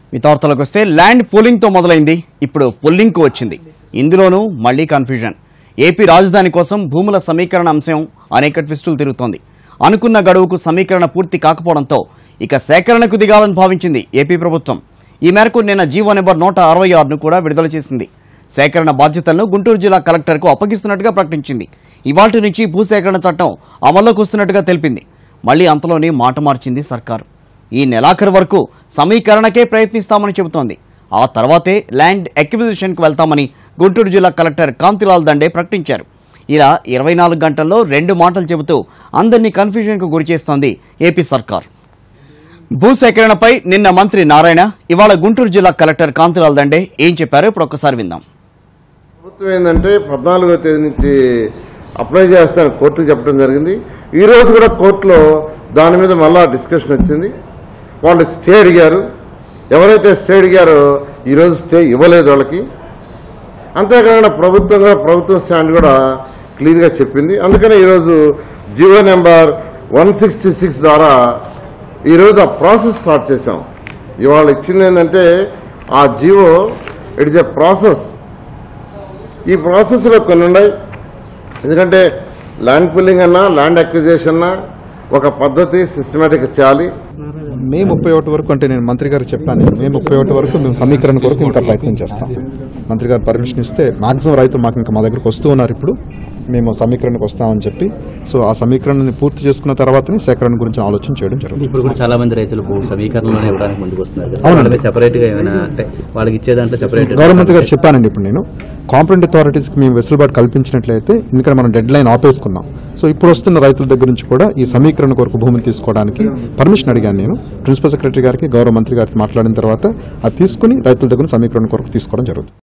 మీ వార్తలకు వస్తే ల్యాండ్ పూలింగ్తో మొదలైంది ఇప్పుడు పుల్లింగ్కు వచ్చింది ఇందులోనూ మళ్లీ కన్ఫ్యూజన్ ఏపీ రాజధాని కోసం భూముల సమీకరణ అంశం అనేక ట్విస్టులు తిరుగుతోంది అనుకున్న గడువుకు సమీకరణ పూర్తి కాకపోవడంతో ఇక సేకరణకు దిగాలని భావించింది ఏపీ ప్రభుత్వం ఈ మేరకు నిన్న జీవో నెంబర్ నూట అరవై ఆరును కూడా విడుదల చేసింది సేకరణ బాధ్యతలను గుంటూరు జిల్లా కలెక్టర్కు అప్పగిస్తున్నట్టుగా ప్రకటించింది ఇవాటి నుంచి భూసేకరణ చట్టం అమల్లోకి వస్తున్నట్టుగా తెలిపింది మళ్లీ అంతలోనే మాట మార్చింది సర్కారు ఈ నెలాఖరు వరకు సమీకరణకే ప్రయత్నిస్తామని చెబుతోంది ఆ తర్వాతే ల్యాండ్ ఎక్విజిషన్కు వెళ్తామని గుంటూరు జిల్లా కలెక్టర్ కాంతిలాల్ దండే ప్రకటించారు ఇలా ఇరవై నాలుగు గంటల్లో రెండు మాటలు చెబుతూ అందరినీ కన్ఫ్యూజన్కు గురిచేస్తోంది ఏపీ సర్కార్ భూసేకరణపై నిన్న మంత్రి నారాయణ ఇవాళ గుంటూరు జిల్లా కలెక్టర్ కాంతిలాల్ దండే ఏం చెప్పారో ఇప్పుడు ఒక్కసారి విందాం ప్రభుత్వం ఏంటంటే పద్నాలుగో తేదీ నుంచి అప్లై చేస్తాను కోర్టుకు చెప్పడం జరిగింది ఈ రోజు కూడా కోర్టులో దాని మీద మళ్ళా డిస్కషన్ వచ్చింది వాళ్ళు స్టే అడిగారు ఎవరైతే స్టే అడిగారో ఈరోజు స్టే ఇవ్వలేదు వాళ్ళకి అంతేకాకుండా ప్రభుత్వంగా ప్రభుత్వం స్టాండ్ కూడా క్లియర్గా చెప్పింది అందుకనే ఈరోజు Jio number one sixty six ద్వారా ఈరోజు ఆ ప్రాసెస్ స్టార్ట్ చేశాం ఇవాళ ఇచ్చింది ఏంటంటే ఆ Jio it is a process ఈ ప్రాసెస్లో కొన్ని ఉన్నాయి ఎందుకంటే ల్యాండ్ పుల్లింగ్ అన్నా ల్యాండ్ అక్విజేషన్ అన్నా ఒక పద్ధతి సిస్టమేటిక్ చేయాలి మే ముప్పై ఒకటి వరకు అంటే నేను మంత్రి గారికి చెప్పాను మే ముప్పై ఒకటి వరకు మేము సమీకరణ కొరకు ఇంకా ప్రయత్నం చేస్తాం మంత్రి గారు పర్మిషన్ ఇస్తే మాక్సిమం రైతులు మాకు ఇంకా మా దగ్గరకు వస్తూ ఉన్నారు ఇప్పుడు మేము సమీకరణకు వస్తామని చెప్పి సో ఆ సమీకరణని పూర్తి చేసుకున్న తర్వాతనే సేకరణ గురించి ఆలోచన చేయడం జరుగుతుంది ఇప్పుడు కూడా చాలా మంది రైతులు భూ సమీకరణలోనే ఇవ్వడానికి ముందుకు వస్తున్నారు కదా. అవునండి. వాళ్ళకి సెపరేట్ గా ఏమైనా అంటే వాళ్ళకి ఇచ్చే దాంట్లో సెపరేట్ గవర్నమెంట్ గారు చెప్పానండి ఇప్పుడు నేను కాంపిటెంట్ అథారిటీస్కి మేము వెసులుబాటు కల్పించినట్లయితే ఎందుకంటే మనం డెడ్ లైన్ ఆపేసుకున్నాం సో ఇప్పుడు వస్తున్న రైతుల దగ్గర నుంచి కూడా ఈ సమీకరణ కొరకు భూమిని తీసుకోవడానికి పర్మిషన్ అడిగాను నేను ప్రిన్సిపల్ సెక్రటరీ గారికి గౌరవ మంత్రి గారికి మాట్లాడిన తర్వాత అది తీసుకుని రైతుల దగ్గర సమీకరణ కొరకు తీసుకోవడం జరుగుతుంది